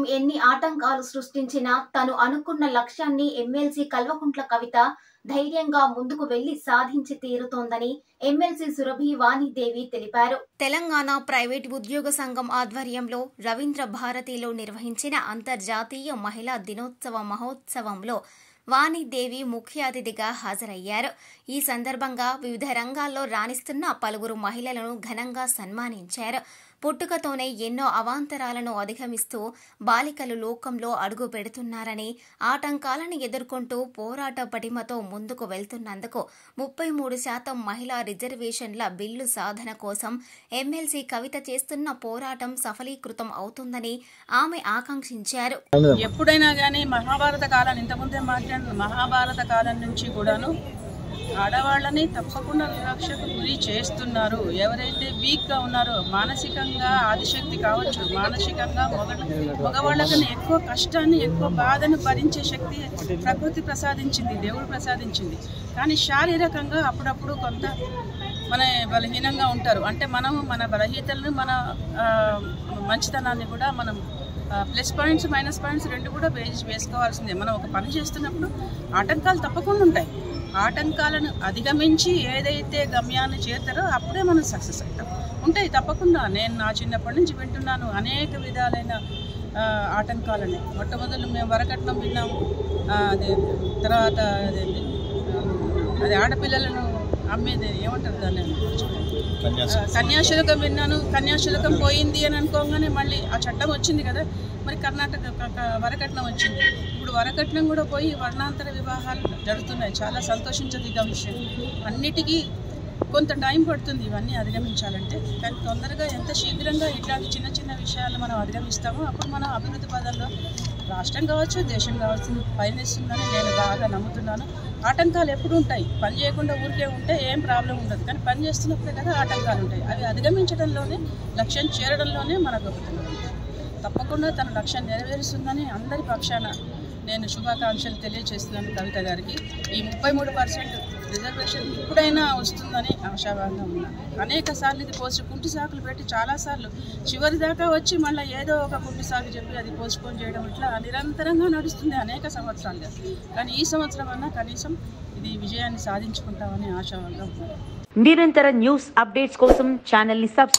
ప్రభుత్వం ఎన్ని ఆటంకాలు సృష్టించినా తను అనుకున్న లక్ష్యాన్ని ఎమ్మెల్సీ కల్వకుంట్ల కవిత ధైర్యంగా ముందుకు వెళ్లి సాధించి తీరుతోందని ఎమ్మెల్సీ సురభి వాణిదేవి తెలిపారు తెలంగాణ ప్రైవేట్ ఉద్యోగ సంఘం ఆధ్వర్యంలో రవీంద్ర భారతిలో నిర్వహించిన అంతర్జాతీయ మహిళా దినోత్సవ మహోత్సవంలో వాణిదేవి ముఖ్య అతిథిగా హాజరయ్యారు ఈ సందర్భంగా వివిధ రంగాల్లో రాణిస్తున్న పలువురు మహిళలను ఘనంగా సన్మానించారు పుట్టుకతోనే ఎన్నో అవాంతరాలను అధిగమిస్తూ బాలికలు లోకంలో అడుగు పెడుతున్నారని ఆటంకాలను ఎదుర్కొంటూ పోరాట పటిమతో ముందుకు వెళ్తున్నందుకు ముప్పై మూడు శాతం మహిళా రిజర్వేషన్ల బిల్లు సాధన కోసం ఎమ్మెల్సీ కవిత చేస్తున్న పోరాటం సఫలీకృతం అవుతుందని ఆమె ఆకాంక్షించారు ఎప్పుడైనా కానీ మహాభారత కాలం ఇంతకుముందే మాట్లాడిన మహాభారత కాలం నుంచి కూడాను ఆడవాళ్ళని తప్పకుండా వివక్షకు గురి చేస్తున్నారు ఎవరైతే వీక్గా ఉన్నారో మానసికంగా ఆదిశక్తి కావచ్చు మానసికంగా మగ మగవాళ్ళకన్నా ఎక్కువ కష్టాన్ని ఎక్కువ బాధను భరించే శక్తి ప్రకృతి ప్రసాదించింది దేవుడు ప్రసాదించింది కానీ శారీరకంగా అప్పుడప్పుడు కొంత మన బలహీనంగా ఉంటారు అంటే మనం మన బలహీనతలను మన ఆ, మంచితనాన్ని కూడా మనం ప్లస్ పాయింట్స్ మైనస్ పాయింట్స్ రెండు కూడా వేసి వేసుకోవాల్సిందే మనం ఒక పని చేస్తున్నప్పుడు ఆటంకాలు తప్పకుండా ఉంటాయి ఆటంకాలను అధిగమించి ఏదైతే గమ్యాన్ని చేరుతారో అప్పుడే మనం సక్సెస్ అవుతాం ఉంటాయి తప్పకుండా నేను నా చిన్నప్పటి నుంచి వింటున్నాను అనేక విధాలైన ఆ, ఆటంకాలని మొట్టమొదలు మేము వరకట్నం విన్నాము ఆ, అదే తర్వాత అదేంటి అది ఆడపిల్లలను అమ్మేది ఏమంటారు దాన్ని ఆ, కన్యాశుల్కం విన్నాను కన్యాశుల్కం పోయింది అని అనుకోగానే మళ్ళీ ఆ చట్టం వచ్చింది కదా మరి కర్ణాటక క- క- వరకట్నం వచ్చింది ఇప్పుడు వరకట్నం కూడా పోయి వర్ణాంతర వివాహాలు జరుగుతున్నాయి చాలా సంతోషించదగ్గ విషయం అన్నిటికీ కొంత టైం పడుతుంది ఇవన్నీ అధిగమించాలంటే కానీ తొందరగా ఎంత శీఘ్రంగా ఇట్లాంటి చిన్న చిన్న విషయాలు మనం అధిగమిస్తామో అప్పుడు మనం అభివృద్ధి పదంలో రాష్ట్రం కావచ్చు దేశం కావచ్చు పయనిస్తుందని నేను బాగా నమ్ముతున్నాను ఆటంకాలు ఎప్పుడు ఉంటాయి పని చేయకుండా ఊరికే ఉంటే ఏం ప్రాబ్లం ఉండదు కానీ పని చేస్తున్నప్పుడే కదా ఆటంకాలు ఉంటాయి అవి అధిగమించడంలోనే లక్ష్యం చేరడంలోనే మన గొప్పతనం ఉంది. తప్పకుండా తన లక్ష్యం నెరవేరుస్తుందని అందరి పక్షాన నేను శుభాకాంక్షలు తెలియజేస్తున్నాను కవిత గారికి ఈ ముప్పై మూడు పర్సెంట్ రిజర్వేషన్ ఇప్పుడైనా వస్తుందని ఆశాభాగంగా ఉన్నాను అనేక సార్లు ఇది పోస్ట్ కుంటి సాకులు పెట్టి చాలాసార్లు చివరి దాకా వచ్చి మళ్ళీ ఏదో ఒక కుంటి సాకు చెప్పి అది పోస్ట్పోన్ చేయడం ఇట్లా నిరంతరంగా నడుస్తుంది అనేక సంవత్సరాలుగా కానీ ఈ సంవత్సరం అన్నా కనీసం ఇది విజయాన్ని సాధించుకుంటామని ఆశాభాగంగా ఉన్నాను నిరంతర న్యూస్ అప్డేట్స్ కోసం ఛానల్ని సబ్స్క్రైబ్